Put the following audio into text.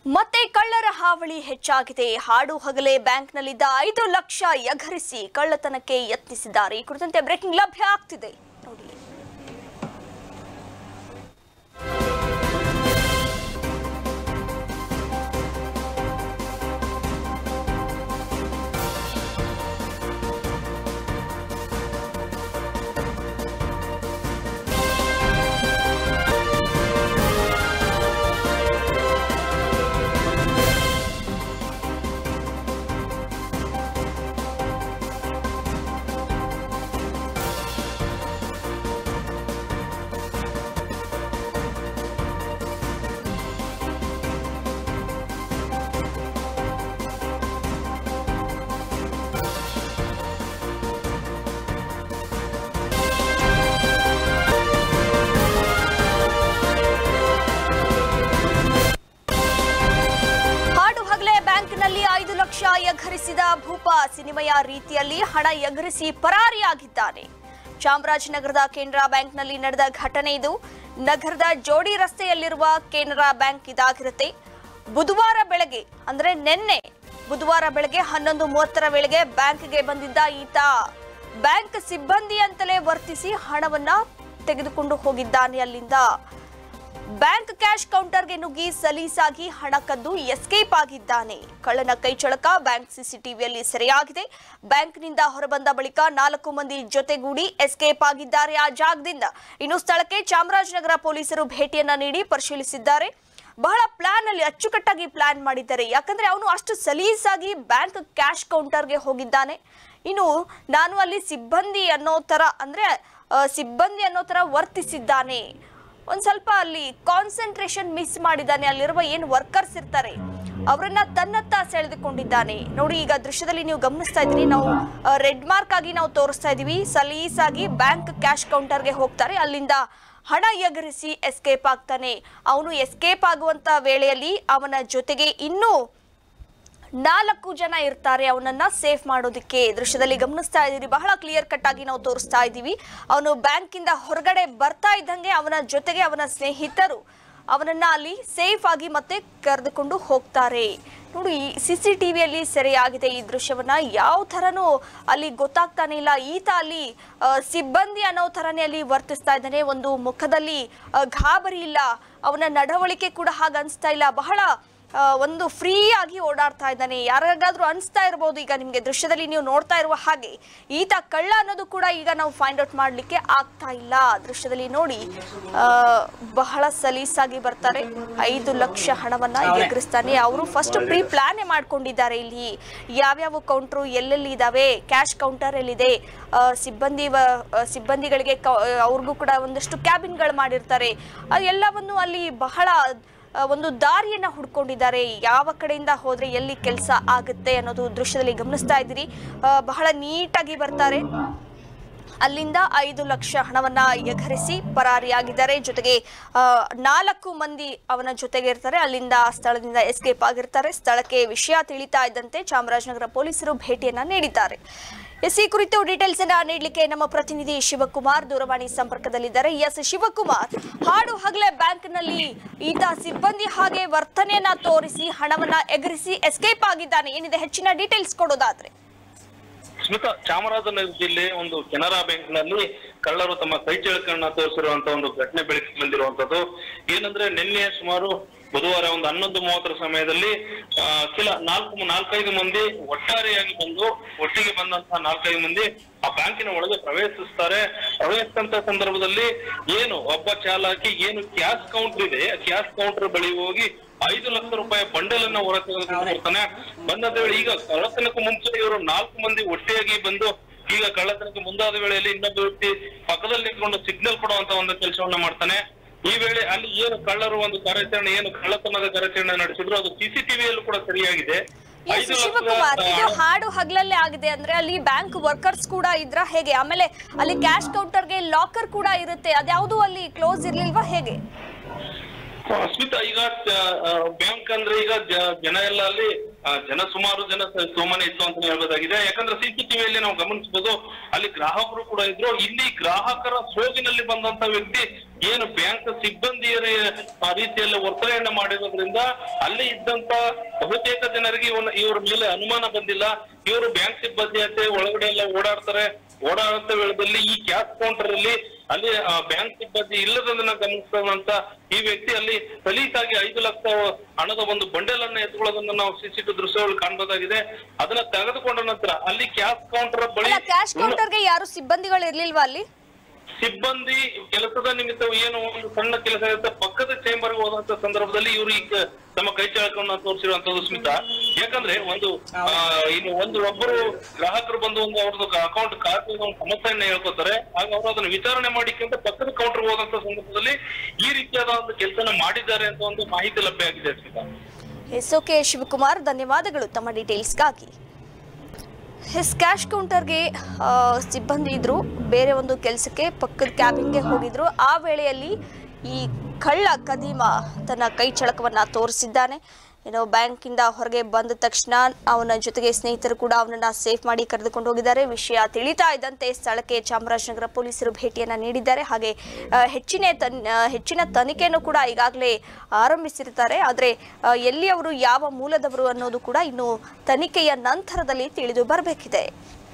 ಮತ್ತೆ ಕಳ್ಳರ ಹಾವಳಿ ಹೆಚ್ಚಾಗಿದೆ ಹಾಡು ಹಗಲೇ ಬ್ಯಾಂಕ್ನಲ್ಲಿದ್ದ ಐದು ಲಕ್ಷ ಎಗರಿಸಿ ಕಳ್ಳತನಕ್ಕೆ ಯತ್ನಿಸಿದ್ದಾರೆ ಈ ಕುರಿತಂತೆ ಬ್ರೇಕಿಂಗ್ ಲಭ್ಯ ಆಗ್ತಿದೆ ನೋಡಿ ಹಾಡು ಹಗಲೇ ಬ್ಯಾಂಕ್ನಲ್ಲಿ ಐದು ಲಕ್ಷ ಎಗರಿಸಿದ ಭೂಪ ಸಿನಿಮೆಯ ರೀತಿಯಲ್ಲಿ ಹಣ ಎಗರಿಸಿ ಪರಾರಿಯಾಗಿದ್ದಾನೆ ಚಾಮರಾಜನಗರದ ಕೆನರಾ ಬ್ಯಾಂಕ್ನಲ್ಲಿ ನಡೆದ ಘಟನೆ ಇದು ನಗರದ ಜೋಡಿ ರಸ್ತೆಯಲ್ಲಿರುವ ಕೆನರಾ ಬ್ಯಾಂಕ್ ಇದಾಗಿರುತ್ತೆ ಬುಧವಾರ ಬೆಳಗ್ಗೆ ಅಂದ್ರೆ ನಿನ್ನೆ ಬುಧವಾರ ಬೆಳಗ್ಗೆ ಹನ್ನೊಂದು ಮೂವತ್ತರ ವೇಳೆಗೆ ಬ್ಯಾಂಕ್ಗೆ ಬಂದಿದ್ದ ಈತ ಬ್ಯಾಂಕ್ ಸಿಬ್ಬಂದಿ ಅಂತಲೇ ವರ್ತಿಸಿ ಹಣವನ್ನ ತೆಗೆದುಕೊಂಡು ಹೋಗಿದ್ದಾನೆ ಅಲ್ಲಿಂದ ಬ್ಯಾಂಕ್ ಕ್ಯಾಶ್ ಕೌಂಟರ್ಗೆ ನುಗ್ಗಿ ಸಲೀಸಾಗಿ ಹಣ ಕದ್ದು ಎಸ್ಕೇಪ್ ಆಗಿದ್ದಾನೆ ಕಳ್ಳನ ಕೈಚಳಕ ಬ್ಯಾಂಕ್ ಸಿಸಿಟಿವಿಯಲ್ಲಿ ಸೆರೆಯಾಗಿದೆ ಬ್ಯಾಂಕ್ನಿಂದ ಹೊರಬಂದ ಬಳಿಕ ನಾಲ್ಕು ಮಂದಿ ಜೊತೆಗೂಡಿ ಎಸ್ಕೇಪ್ ಆಗಿದ್ದಾರೆ ಆ ಜಾಗದಿಂದ ಇನ್ನು ಸ್ಥಳಕ್ಕೆ ಚಾಮರಾಜನಗರ ಪೊಲೀಸರು ಭೇಟಿಯನ್ನ ನೀಡಿ ಪರಿಶೀಲಿಸಿದ್ದಾರೆ ಬಹಳ ಪ್ಲಾನ್ ಅಲ್ಲಿ ಅಚ್ಚುಕಟ್ಟಾಗಿ ಪ್ಲಾನ್ ಮಾಡಿದ್ದಾರೆ ಯಾಕಂದ್ರೆ ಅವನು ಅಷ್ಟು ಸಲೀಸಾಗಿ ಬ್ಯಾಂಕ್ ಕ್ಯಾಶ್ ಕೌಂಟರ್ಗೆ ಹೋಗಿದ್ದಾನೆ ಇನ್ನು ನಾನು ಅಲ್ಲಿ ಸಿಬ್ಬಂದಿ ಅನ್ನೋ ತರ ಅಂದ್ರೆ ಆ, ಸಿಬ್ಬಂದಿ ಅನ್ನೋ ತರ ವರ್ತಿಸಿದ್ದಾನೆ ಒಂದ್ ಸ್ವಲ್ಪ ಅಲ್ಲಿ ಕಾನ್ಸಂಟ್ರೇಷನ್ ಮಿಸ್ ಮಾಡಿದ್ದಾನೆ ಅಲ್ಲಿರುವ ಏನು ವರ್ಕರ್ಸ್ ಇರ್ತಾರೆ ಅವರನ್ನ ತನ್ನತ್ತ ಸೆಳೆದುಕೊಂಡಿದ್ದಾನೆ ನೋಡಿ ಈಗ ದೃಶ್ಯದಲ್ಲಿ ನೀವು ಗಮನಿಸ್ತಾ ಇದ್ದೀರಿ ನಾವು ರೆಡ್ ಮಾರ್ಕ್ ಆಗಿ ನಾವು ತೋರಿಸ್ತಾ ಇದೀವಿ ಸಲೀಸಾಗಿ ಬ್ಯಾಂಕ್ ಕ್ಯಾಶ್ ಕೌಂಟರ್ಗೆ ಹೋಗ್ತಾರೆ ಅಲ್ಲಿಂದ ಹಣ ಎಗರಿಸಿ ಎಸ್ಕೇಪ್ ಆಗ್ತಾನೆ ಅವನು ಎಸ್ಕೇಪ್ ಆಗುವಂತ ವೇಳೆಯಲ್ಲಿ ಅವನ ಜೊತೆಗೆ ಇನ್ನೂ ನಾಲ್ಕು ಜನ ಇರ್ತಾರೆ ಅವನನ್ನ ಸೇಫ್ ಮಾಡೋದಕ್ಕೆ ದೃಶ್ಯದಲ್ಲಿ ಗಮನಿಸ್ತಾ ಇದ್ದೀರಿ ಬಹಳ ಕ್ಲಿಯರ್ ಕಟ್ ಆಗಿ ನಾವು ತೋರಿಸ್ತಾ ಇದ್ದೀವಿ ಅವನು ಬ್ಯಾಂಕಿಂದ ಹೊರಗಡೆ ಬರ್ತಾ ಇದ್ದಂಗೆ ಅವನ ಜೊತೆಗೆ ಅವನ ಸ್ನೇಹಿತರು ಅವನನ್ನ ಅಲ್ಲಿ ಸೇಫ್ ಆಗಿ ಮತ್ತೆ ಕರೆದುಕೊಂಡು ಹೋಗ್ತಾರೆ ನೋಡಿ ಸಿ ಸಿ ಟಿವಿಯಲ್ಲಿ ಸೆರೆಯಾಗಿದೆ ಈ ದೃಶ್ಯವನ್ನ ಯಾವ ಥರನೂ ಅಲ್ಲಿ ಗೊತ್ತಾಗ್ತಾನೆ ಇಲ್ಲ ಈತ ಅಲ್ಲಿ ಆ, ಸಿಬ್ಬಂದಿ ಅನ್ನೋ ಥರನೇ ಅಲ್ಲಿ ವರ್ತಿಸ್ತಾ ಇದ್ದಾನೆ ಒಂದು ಮುಖದಲ್ಲಿ ಆ, ಗಾಬರಿ ಇಲ್ಲ ಅವನ ನಡವಳಿಕೆ ಕೂಡ ಹಾಗೆ ಅನಿಸ್ತಾ ಇಲ್ಲ ಬಹಳ ಆ, ಒಂದು ಫ್ರೀ ಆಗಿ ಓಡಾಡ್ತಾ ಇದ್ದಾನೆ ಯಾರಿಗಾದ್ರೂ ಅನಿಸ್ತಾ ಇರ್ಬೋದು ಈಗ ನಿಮಗೆ ದೃಶ್ಯದಲ್ಲಿ ನೀವು ನೋಡ್ತಾ ಇರುವ ಹಾಗೆ ಈತ ಕಳ್ಳ ಅನ್ನೋದು ಕೂಡ ಈಗ ನಾವು ಫೈಂಡ್ ಔಟ್ ಮಾಡಲಿಕ್ಕೆ ಆಗ್ತಾ ಇಲ್ಲ ದೃಶ್ಯದಲ್ಲಿ ನೋಡಿ ಆ, ಬಹಳ ಸಲೀಸಾಗಿ ಬರ್ತಾರೆ ಐದು ಲಕ್ಷ ಹಣವನ್ನ ಎಗರಿಸ್ತಾನೆ ಅವರು ಫಸ್ಟ್ ಪ್ರೀ ಪ್ಲಾನೇ ಮಾಡ್ಕೊಂಡಿದ್ದಾರೆ ಇಲ್ಲಿ ಯಾವ್ಯಾವ ಕೌಂಟ್ರು ಎಲ್ಲೆಲ್ಲಿ ಇದಾವೆ ಕ್ಯಾಶ್ ಕೌಂಟರ್ ಎಲ್ಲಿದೆ ಆ, ಸಿಬ್ಬಂದಿ ವ- ಆ, ಸಿಬ್ಬಂದಿಗಳಿಗೆ ಕ- ಅವ್ರಿಗೂ ಕೂಡ ಒಂದಷ್ಟು ಕ್ಯಾಬಿನ್ಗಳು ಮಾಡಿರ್ತಾರೆ ಆ ಎಲ್ಲವನ್ನು ಅಲ್ಲಿ ಬಹಳ ಆ, ಒಂದು ದಾರಿಯನ್ನ ಹುಡ್ಕೊಂಡಿದ್ದಾರೆ ಯಾವ ಕಡೆಯಿಂದ ಹೋದ್ರೆ ಎಲ್ಲಿ ಕೆಲಸ ಆಗುತ್ತೆ ಅನ್ನೋದು ದೃಶ್ಯದಲ್ಲಿ ಗಮನಿಸ್ತಾ ಇದ್ದೀರಿ ಆ, ಬಹಳ ನೀಟಾಗಿ ಬರ್ತಾರೆ ಅಲ್ಲಿಂದ ಐದು ಲಕ್ಷ ಹಣವನ್ನ ಎಗರಿಸಿ ಪರಾರಿಯಾಗಿದ್ದಾರೆ ಜೊತೆಗೆ ಆ, ನಾಲ್ಕು ಮಂದಿ ಅವನ ಜೊತೆಗೆ ಇರ್ತಾರೆ ಅಲ್ಲಿಂದ ಆ ಸ್ಥಳದಿಂದ ಎಸ್ಕೇಪ್ ಆಗಿರ್ತಾರೆ ಸ್ಥಳಕ್ಕೆ ವಿಷಯ ತಿಳಿತಾ ಇದ್ದಂತೆ ಚಾಮರಾಜನಗರ ಪೊಲೀಸರು ಭೇಟಿಯನ್ನ ನೀಡಿದ್ದಾರೆ ಎಸ್ ಈ ಕುರಿತು ಡೀಟೇಲ್ಸ್ ಅನ್ನ ನೀಡಲಿಕ್ಕೆ ನಮ್ಮ ಪ್ರತಿನಿಧಿ ಶಿವಕುಮಾರ್ ದೂರವಾಣಿ ಸಂಪರ್ಕದಲ್ಲಿದ್ದಾರೆ ಎಸ್ ಶಿವಕುಮಾರ್ ಹಾಡು ಹಗಲೇ ಬ್ಯಾಂಕ್ನಲ್ಲಿ ಈತ ಸಿಬ್ಬಂದಿ ಹಾಗೆ ವರ್ತನೆಯನ್ನ ತೋರಿಸಿ ಹಣವನ್ನ ಎಗರಿಸಿ ಎಸ್ಕೇಪ್ ಆಗಿದ್ದಾನೆ ಏನಿದೆ ಹೆಚ್ಚಿನ ಡೀಟೇಲ್ಸ್ ಕೊಡೋದಾದ್ರೆ ಸ್ಮಿತಾ ಚಾಮರಾಜನಗರ ಜಿಲ್ಲೆ ಒಂದು ಕೆನರಾ ಬ್ಯಾಂಕ್ ನಲ್ಲಿ ಕಳ್ಳರು ತಮ್ಮ ಕೈ ಚಳಕನ್ನ ತೋರಿಸಿರುವಂತ ಒಂದು ಘಟನೆ ಬೆಳಕಿಗೆ ಬಂದಿರುವಂತದ್ದು ಏನಂದ್ರೆ ನಿನ್ನೆ ಸುಮಾರು ಬುಧವಾರ ಒಂದು ಹನ್ನೊಂದು ಮೂವತ್ತರ ಸಮಯದಲ್ಲಿ ಆ, ಕೆಲ ನಾಲ್ಕು ನಾಲ್ಕೈದು ಮಂದಿ ಒಟ್ಟಾರೆಯಾಗಿ ಬಂದು ಒಟ್ಟಿಗೆ ಬಂದಂತಹ ನಾಲ್ಕೈದು ಮಂದಿ ಆ ಬ್ಯಾಂಕಿನ ಒಳಗೆ ಪ್ರವೇಶಿಸ್ತಾರೆ ಪ್ರವೇಶಿಸಿದಂತ ಸಂದರ್ಭದಲ್ಲಿ ಏನು ಒಬ್ಬ ಚಾಲಕಿ ಏನು ಕ್ಯಾಶ್ ಕೌಂಟರ್ ಇದೆ ಕ್ಯಾಶ್ ಕೌಂಟರ್ ಬಳಿ ಹೋಗಿ ಐದು ಲಕ್ಷ ರೂಪಾಯಿ ಬಂಡಲ್ ಅನ್ನ ಹೊರ ತೆಗೆದುಕೊಂಡು ಬರ್ತಾನೆ ಬಂದ ವೇಳೆ ಈಗ ಕಳ್ಳತನಕ್ಕೂ ಮುಂಚೆ ಇವರು ನಾಲ್ಕು ಮಂದಿ ಒಟ್ಟಿಯಾಗಿ ಬಂದು ಈಗ ಕಳ್ಳತನಕ್ಕೆ ಮುಂದಾದ ವೇಳೆಯಲ್ಲಿ ಇನ್ನೊಬ್ಬ ವ್ಯಕ್ತಿ ಪಕ್ಕದಲ್ಲಿ ನಿಂತ್ಕೊಂಡು ಸಿಗ್ನಲ್ ಕೊಡುವಂತ ಒಂದು ಕೆಲಸವನ್ನ ಮಾಡ್ತಾನೆ ಈ ವೇಳೆ ಅಲ್ಲಿ ಏನು ಕಳ್ಳರು ಒಂದು ಕಾರ್ಯಾಚರಣೆ ಏನು ಕಳ್ಳತನದ ಕಾರ್ಯಾಚರಣೆ ನಡೆಸಿದ್ರು ಅದು ಸಿಸಿಟಿವಿಯಲ್ಲೂ ಕೂಡ ಸರಿಯಾಗಿದೆ ಎಸ್ ಐದು ಲಕ್ಷ ಶಿವಕುಮಾರ್ ಇದು ಹಣ- ಹಾಡು ಹಗಲಲ್ಲೇ ಆಗಿದೆ ಅಂದ್ರೆ ಅಲ್ಲಿ ಬ್ಯಾಂಕ್ ವರ್ಕರ್ಸ್ ಕೂಡ ಇದ್ರ ಹೇಗೆ ಆಮೇಲೆ ಅಲ್ಲಿ ಕ್ಯಾಶ್ ಕೌಂಟರ್ಗೆ ಲಾಕರ್ ಕೂಡ ಇರುತ್ತೆ ಅದ್ಯಾವುದು ಅಲ್ಲಿ ಕ್ಲೋಸ್ ಇರ್ಲಿಲ್ವಾ ಹೇಗೆ ಸ್ಮಿತಾ ಈಗ ಬ್ಯಾಂಕ್ ಅಂದ್ರೆ ಈಗ ಜ- ಜನ ಎಲ್ಲ ಅಲ್ಲಿ ಆ, ಜನ ಸುಮಾರು ಜನ ಸ- ಸುಮ್ಮನೆ ಇತ್ತು ಅಂತ ಹೇಳ್ಬೋದಾಗಿದೆ ಯಾಕಂದ್ರೆ ಸಿಸಿಟಿವಿಯಲ್ಲಿ ನಾವು ಗಮನಿಸಬಹುದು ಅಲ್ಲಿ ಗ್ರಾಹಕರು ಕೂಡ ಇದ್ರು ಇಲ್ಲಿ ಗ್ರಾಹಕರ ಸೋಗಿನಲ್ಲಿ ಬಂದಂತ ವ್ಯಕ್ತಿ ಏನು ಬ್ಯಾಂಕ್ ಸಿಬ್ಬಂದಿಯರ ಆ ರೀತಿಯಲ್ಲಿ ವರ್ತನೆಯನ್ನ ಮಾಡಿರೋದ್ರಿಂದ ಅಲ್ಲಿ ಇದ್ದಂತ ಬಹುತೇಕ ಜನರಿಗೆ ಇವನ ಇವ್ರ ಮೇಲೆ ಅನುಮಾನ ಬಂದಿಲ್ಲ ಇವರು ಬ್ಯಾಂಕ್ ಸಿಬ್ಬಂದಿ ಅಂತ ಒಳಗಡೆ ಎಲ್ಲ ಓಡಾಡ್ತಾರೆ ಓಡಾಡುತ್ತ ವೇಳದಲ್ಲಿ ಈ ಕ್ಯಾಶ್ ಕೌಂಟರ್ ಅಲ್ಲಿ ಅಲ್ಲಿ ಆ ಬ್ಯಾಂಕ್ ಸಿಬ್ಬಂದಿ ಇಲ್ಲದನ್ನ ಗಮನಿಸಿದಂತ ಈ ವ್ಯಕ್ತಿ ಅಲ್ಲಿ ಸಲೀಸಾಗಿ ಐದು ಲಕ್ಷ ಹಣದ ಒಂದು ಬಂಡಲ್ ಅನ್ನ ಎತ್ಕೊಳ್ಳೋದನ್ನ ನಾವು ಸಿಸಿಟಿವಿ ದೃಶ್ಯಗಳು ಕಾಣಬಹುದಾಗಿದೆ ಅದನ್ನ ತೆಗೆದುಕೊಂಡ ನಂತರ ಅಲ್ಲಿ ಕ್ಯಾಶ್ ಕೌಂಟರ್ ಬಳಿ ಅಲ್ಲ ಕ್ಯಾಶ್ ಕೌಂಟರ್ಗೆ ಯಾರು ಸಿಬ್ಬಂದಿಗಳು ಇರ್ಲಿಲ್ವಾ ಅಲ್ಲಿ ಸಿಬ್ಬಂದಿ ಕೆಲಸದ ನಿಮಿತ್ತ ಏನು ಒಂದು ಸಣ್ಣ ಕೆಲಸ ಇರುತ್ತೆ ಪಕ್ಕದ ಚೇಂಬರ್ ಹೋದಂತ ಸಂದರ್ಭದಲ್ಲಿ ಇವರು ಈಗ ತಮ್ಮ ಕೈ ಚಳಕವನ್ನ ತೋರಿಸಿರುವಂತದ್ದು ಸ್ಮಿತಾ ಯಾಕಂದ್ರೆ ಒಂದು ಆ, ಇನ್ನು ಒಂದು ಒಬ್ಬರು ಗ್ರಾಹಕರು ಬಂದು ಒಂದು ಅವ್ರದ್ದು ಅಕೌಂಟ್ ಖಾತೆ ಒಂದು ಸಮಸ್ಯೆಯನ್ನ ಹೇಳ್ಕೊತಾರೆ ಆಗ ಅವರು ಅದನ್ನ ವಿಚಾರಣೆ ಮಾಡಿಕೊಂಡು ಪಕ್ಕದ ಕೌಂಟರ್ ಹೋದಂತ ಸಂದರ್ಭದಲ್ಲಿ ಈ ರೀತಿಯಾದ ಒಂದು ಕೆಲಸನ ಮಾಡಿದ್ದಾರೆ ಅಂತ ಒಂದು ಮಾಹಿತಿ ಲಭ್ಯ ಆಗಿದೆ ಸ್ಮಿತಾ ಎಸ್ ಓಕೆ ಶಿವಕುಮಾರ್ ಧನ್ಯವಾದಗಳು ತಮ್ಮ ಡೀಟೇಲ್ಸ್ಗಾಗಿ ಎಸ್ ಕ್ಯಾಶ್ ಕೌಂಟರ್ಗೆ ಆ, ಸಿಬ್ಬಂದಿ ಇದ್ರು ಬೇರೆ ಒಂದು ಕೆಲಸಕ್ಕೆ ಪಕ್ಕದ ಕ್ಯಾಬಿನ್ಗೆ ಹೋಗಿದ್ರು ಆ ವೇಳೆಯಲ್ಲಿ ಈ ಕಳ್ಳ ಕದೀಮ ತನ್ನ ಕೈ ಚಳಕವನ್ನ ತೋರಿಸಿದ್ದಾನೆ ಏನೋ ಬ್ಯಾಂಕಿಂದ ಹೊರಗೆ ಬಂದ ತಕ್ಷಣ ಅವನ ಜೊತೆಗೆ ಸ್ನೇಹಿತರು ಕೂಡ ಅವನನ್ನ ಸೇಫ್ ಮಾಡಿ ಕರೆದುಕೊಂಡು ಹೋಗಿದ್ದಾರೆ ವಿಷಯ ತಿಳಿತಾ ಇದ್ದಂತೆ ಸ್ಥಳಕ್ಕೆ ಚಾಮರಾಜನಗರ ಪೊಲೀಸರು ಭೇಟಿಯನ್ನ ನೀಡಿದ್ದಾರೆ ಹಾಗೆ ಆ, ಹೆಚ್ಚಿನ ತನ್ ಆ, ಹೆಚ್ಚಿನ ತನಿಖೆಯನ್ನು ಕೂಡ ಈಗಾಗಲೇ ಆರಂಭಿಸಿರ್ತಾರೆ ಆದರೆ ಆ, ಎಲ್ಲಿ ಅವರು ಯಾವ ಮೂಲದವರು ಅನ್ನೋದು ಕೂಡ ಇನ್ನು ತನಿಖೆಯ ನಂತರದಲ್ಲಿ ತಿಳಿದು ಬರಬೇಕಿದೆ